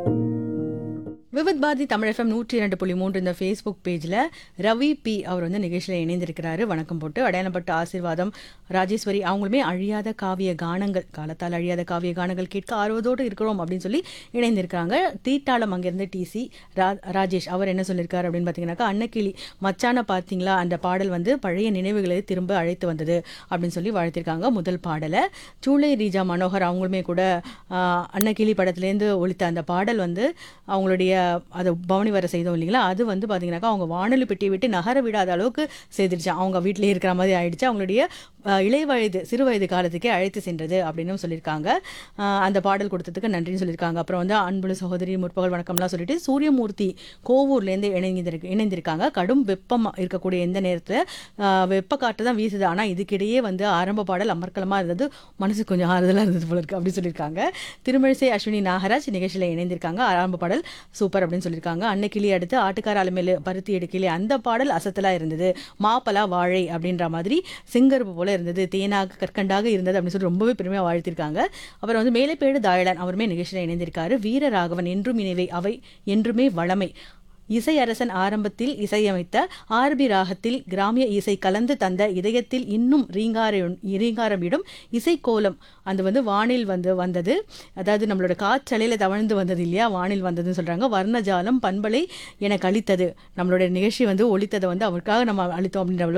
Vividh Bharathi Tamil FM நூற்றி இரண்டு புள்ளி மூன்று இந்த ஃபேஸ்புக் பேஜில் ரவி பி அவர் வந்து நிகழ்ச்சியில் இணைந்திருக்கிறாரு வணக்கம் போட்டு அடையாளப்பட்ட ஆசீர்வாதம் ராஜேஸ்வரி அவங்களுமே அழியாத காவிய கானங்கள் காலத்தால் அழியாத காவிய கானங்கள் கேட்க ஆர்வத்தோடு இருக்கிறோம் அப்படின்னு சொல்லி இணைந்திருக்காங்க தீட்டாளம் அங்கேருந்து டிசி ரா ராஜேஷ் அவர் என்ன சொல்லியிருக்காரு அப்படின்னு பார்த்தீங்கன்னாக்கா அன்னக்கிளி மச்சான பார்த்தீங்களா அந்த பாடல் வந்து பழைய நினைவுகளை திரும்ப அழைத்து வந்தது அப்படின்னு சொல்லி வாழ்த்திருக்காங்க முதல் பாடலை சூளை ரீஜா மனோகர் அவங்களுமே கூட ஆஹ், அன்னக்கிளி படத்துலேருந்து ஒழித்த அந்த பாடல் வந்து அவங்களுடைய அதை பவனி வர செய்தோம் இல்லைங்களா அது வந்து பார்த்தீங்கன்னாக்கா அவங்க வானொலி பெட்டியை விட்டு நகர விடாத அளவுக்கு செய்திருச்சு அவங்க வீட்டிலே இருக்கிற மாதிரி ஆயிடுச்சு அவங்களுடைய ஆஹ், இளை வயது சிறு வயது காலத்துக்கே அழைத்து சென்றது அப்படின்னு சொல்லியிருக்காங்க ஆஹ், அந்த பாடல் கொடுத்ததுக்கு நன்றின்னு சொல்லியிருக்காங்க அப்புறம் வந்து அன்புள்ள சகோதரி முற்பகல் வணக்கம்லாம் சொல்லிட்டு சூரியமூர்த்தி கோவூர்லேருந்து இணைந்திருக்கு இணைந்திருக்காங்க கடும் வெப்பம் இருக்கக்கூடிய எந்த நேரத்தில் வெப்ப காற்று தான் வீசுது ஆனால் இதுக்கிடையே வந்து ஆரம்ப பாடல் அமர்க்கலமாக இருந்தது மனசு கொஞ்சம் ஆறுதலாக இருந்தது போல இருக்கு அப்படி சொல்லியிருக்காங்க திருமழிசை அஸ்வினி நாகராஜ் நிகழ்ச்சியில் இணைந்திருக்காங்க ஆரம்ப பாடல் சூப்பர் அப்படின்னு சொல்லியிருக்காங்க அன்னைக்கிளி அடுத்து ஆட்டுக்கார அலமேலு பருத்தி எடுக்கிளி அந்த பாடல் அசத்தலாக இருந்தது மாப்பலா வாழை அப்படின்ற மாதிரி சிங்கருப்பு போல இருந்தது தேனாக கற்கண்டாக இருந்தது அப்படின்னு சொல்லி ரொம்பவே பெருமையாக வாழ்த்திருக்காங்க அப்புறம் வந்து மேலைப்பேடு தாயலன் அவருமே நிகழ்ச்சியில் இணைந்திருக்காரு வீரராகவன் என்றும் இணைவை அவை என்றுமே வளமை இசை அரசன் ஆரம்பத்தில் இசையமைத்த ஆர்பி ராகத்தில் கிராமிய இசை கலந்து தந்த இதயத்தில் இன்னும் ரீங்கார ரீங்காரமிடும் இசைக்கோலம் அது வந்து வானில் வந்து வந்தது அதாவது நம்மளோட காற்றலையில் தவழ்ந்து வந்தது இல்லையா வானில் வந்ததுன்னு சொல்கிறாங்க வர்ணஜாலம் பண்பலை என கழித்தது நம்மளோட நிகழ்ச்சி வந்து ஒழித்ததை வந்து அவருக்காக நம்ம அளித்தோம் அப்படின்ற அளவுக்கு